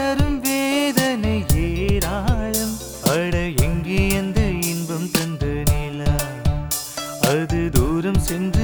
தரும் வேதனை ஏராளம் அட எங்கே அந்த இன்பம் தந்த நிலா அது தூரம் சென்று